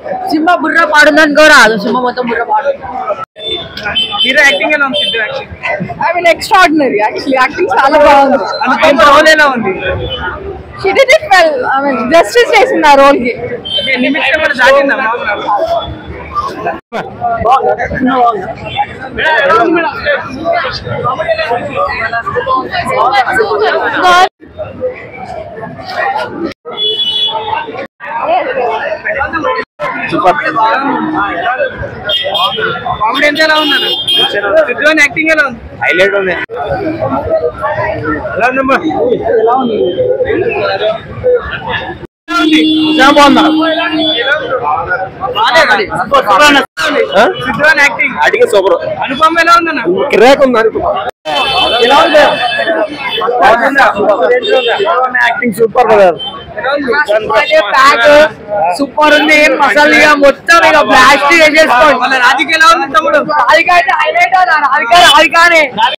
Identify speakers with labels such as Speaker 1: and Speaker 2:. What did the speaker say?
Speaker 1: Cinema బుర్ర పాడుందనుకో రాదు cinema మొత్తం బుర్ర పాడు
Speaker 2: హీరో యాక్టింగ్ ఎలా ఉంది Siddhu acting
Speaker 1: I mean extraordinary actually acting చాలా బాగుంది
Speaker 2: అనుపమ రోల్ ఎలా ఉంది
Speaker 1: she did it well I mean justice చేసింది ఆ రోల్ కి
Speaker 2: అంటే నిమిషం కూడా దాటిందా మామూలుగా? కామెడీ ఎంత ఎలా ఉన్నారు సిద్ధు అని యాక్టింగ్ ఎలా ఉంది
Speaker 3: హైలైట్ ఉంది ఎలా ఉందమ్మా
Speaker 2: సిద్ధు అని యాక్టింగ్
Speaker 3: అడిగే సూపర్
Speaker 2: అనుపమ ఎలా ఉందన్న
Speaker 3: కిరాక్ ఉంది ఎలా ఉంది యాక్టింగ్ సూపర్ కదా
Speaker 1: సూపర్ ఉంది అసలు ఇక మొత్తం ఇక బ్లాస్ట్ చేసేసుకోండి
Speaker 2: వాళ్ళ రాజకీయ ఎలా ఉంది తమ్ముడు
Speaker 1: రాధిక అయితే హైలైట్ రాధిక రాధికానే